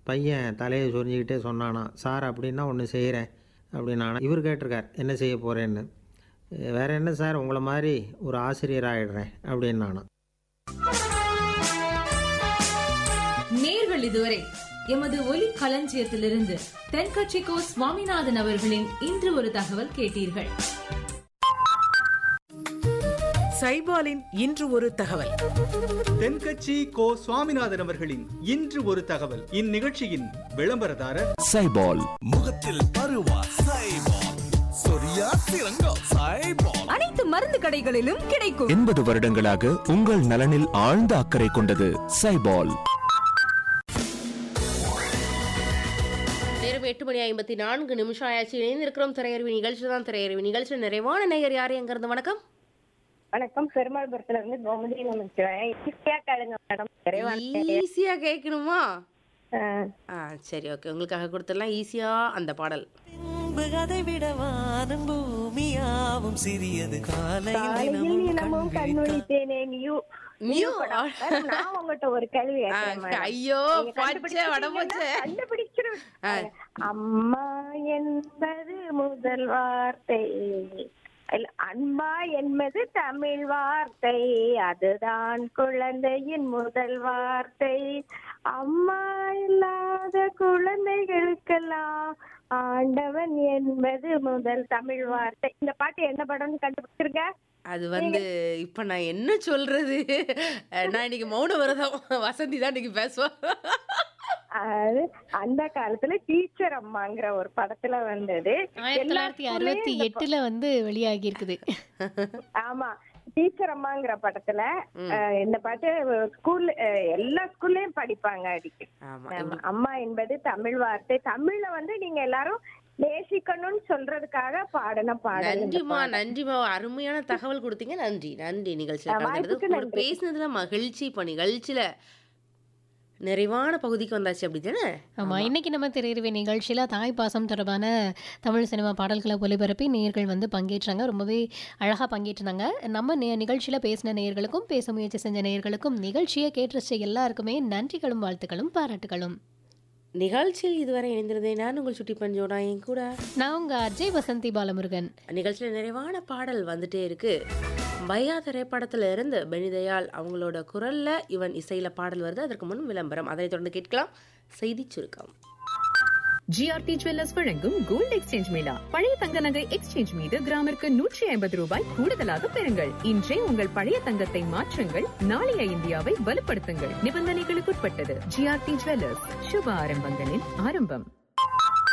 பையன் தலையை சொரிஞ்சிக்கிட்டே சொன்னானா சார் அப்படின்னா ஒன்று செய்கிறேன் அப்படின்னானா இவர் கேட்டிருக்கார் என்ன செய்ய போகிறேன்னு வேறு என்ன சார் உங்களை மாதிரி ஒரு ஆசிரியர் ஆகிடுறேன் அப்படின்னு நானும் நேர்கள் இதுவரை எமது ஒலி களஞ்சியத்திலிருந்து தென்கட்சிக்கோ சுவாமிநாதன் அவர்களின் இன்று ஒரு தகவல் கேட்டீர்கள் சைபாலின் இன்று ஒரு தகவல் தென்கட்சி கோ சுவாமிநாதன் அவர்களின் இன்று ஒரு தகவல் இந்நிகழ்ச்சியின் விளம்பரதாரர் சைபால் முகத்தில் பருவா சைபால் சொரியா சிறங்கா சைபால் அனைத்து மருந்து கடைகளிலும் கிடைக்கும் எண்பது வருடங்களாக உங்கள் நலனில் ஆழ்ந்த அக்கறை கொண்டது சைபால் நேரம் எட்டு மணி ஐம்பத்தி நான்கு நிமிஷம் ஆயாச்சு இணைந்திருக்கிறோம் திரையறிவு நிகழ்ச்சி தான் திரையறிவு நிகழ்ச்சி நிறைவான நேயர் யார் எங்கிருந்து வணக்கம் வணக்கம் பெருமாள்புரத்துல இருந்து கோமதி நினைக்கிறேன் ஈஸியா கேளுங்க மேடம் விரைவான ஈஸியா கேட்கணுமா ஆ, ஆ சரி ஓகே உங்களுக்காக கொடுத்துடலாம் ஈஸியா அந்த பாடல் அதை விட வானம் பூமியாவும் சிறியது காலையில் காலையில் தினமும் தினமும் கண் கண் விழித்தேனே நியூ நியூ மேடம், நான் உங்ககிட்ட ஒரு கேள்வி ஆ, கேட்கிறேன் மேடம். ஐயோ நீங்க பச்சை வடபச்சை கண்டுபிடிச்சிட்டீங்கன்னா கண்டுபிடிச்சிருவேன். ஆ. அம்மா என்பது முதல் வார்த்தை இல்ல, அன்பா என்பது தமிழ் வார்த்தை அதுதான் குழந்தையின் முதல் வார்த்தை அம்மா இல்லாத குழந்தைகளுக்கெல்லாம் ஆண்டவன் என்பது முதல் தமிழ் வார்த்தை இந்த பாட்டு என்ன படம்னு கண்டுபிடிச்சிருக்க அது வந்து இப்ப நான் என்ன சொல்றது நான் இன்னைக்கு மௌன விரதம் வசந்தி தான் இன்னைக்கு பேசுவா அது அந்த காலத்துல டீச்சர் அம்மாங்கிற ஒரு படத்துல வந்தது ஆயிரத்தி எல்லா தொள்ளாயிரத்தி ஸ்கூல்லயும் அறுபத்தி இந்த எட்டுல வந்து வெளியாகி இருக்குது ப- ஆமா டீச்சர் அம்மாங்கிற படத்துல அஹ், இந்த பாட்டு ஸ்கூல் எல்லா ஸ்கூல்லயும் படிப்பாங்க அடிக்கு ஆமா ஆமா. அம்மா என்பது தமிழ் வார்த்தை தமிழ்ல வந்து நீங்க எல்லாரும் நேசிக்கணும்னு சொல்றதுக்காக பாடின பாடல் இந்த நன்றிமா பாடல். நன்றிமா அருமையான தகவல் கொடுத்தீங்க நன்றி நன்றி நிகழ்ச்சியில் அஹ், கலந்துக்கிறது வாய்ப்புக்கு ஒரு நன்றி. பேசினதுல மகிழ்ச்சி இப்போ நிகழ்ச்சியில நிறைவான பகுதிக்கு வந்தாச்சு அப்படி தானே ஆமா இன்னைக்கு நம்ம திரையறிவு நிகழ்ச்சியில தாய் பாசம் தொடர்பான தமிழ் சினிமா பாடல்களை ஒலிபரப்பி நேயர்கள் வந்து பங்கேற்றாங்க ரொம்பவே அழகா பங்கேற்றிருந்தாங்க நம்ம நே நிகழ்ச்சியில பேசின நேயர்களுக்கும் பேச முயற்சி செஞ்ச நேயர்களுக்கும் நிகழ்ச்சியை கேட்டுருச்ச எல்லாருக்குமே நன்றிகளும் வாழ்த்துக்களும் பாராட்டுகளும் நிகழ்ச்சியில் இதுவரை இணைந்திருந்தேன் நான் உங்கள் சுட்டி பஞ்சோடா என் கூட நான் உங்க அஜய் வசந்தி பாலமுருகன் நிகழ்ச்சியில் நிறைவான பாடல் வந்துட்டே இருக்கு பையா திரைப்படத்துல இருந்து பெனிதயாள் அவங்களோட குரல்ல இவன் இசையில பாடல் வருது அதற்கு முன் விளம்பரம் அதனை தொடர்ந்து கேட்கலாம் செய்தி சுருக்கம் ஜிஆர்டி ஜுவல்லர்ஸ் வழங்கும் கோல்ட் எக்ஸ்சேஞ்ச் மேளா பழைய தங்க நகை எக்ஸ்சேஞ்ச் மீது கிராமிற்கு நூற்றி ஐம்பது ரூபாய் கூடுதலாக பெறுங்கள் இன்றே உங்கள் பழைய தங்கத்தை மாற்றுங்கள் நாளைய இந்தியாவை வலுப்படுத்துங்கள் நிபந்தனைகளுக்குட்பட்டது ஜிஆர்டி ஜுவல்லர்ஸ் சுப ஆரம்பங்களின் ஆரம்பம்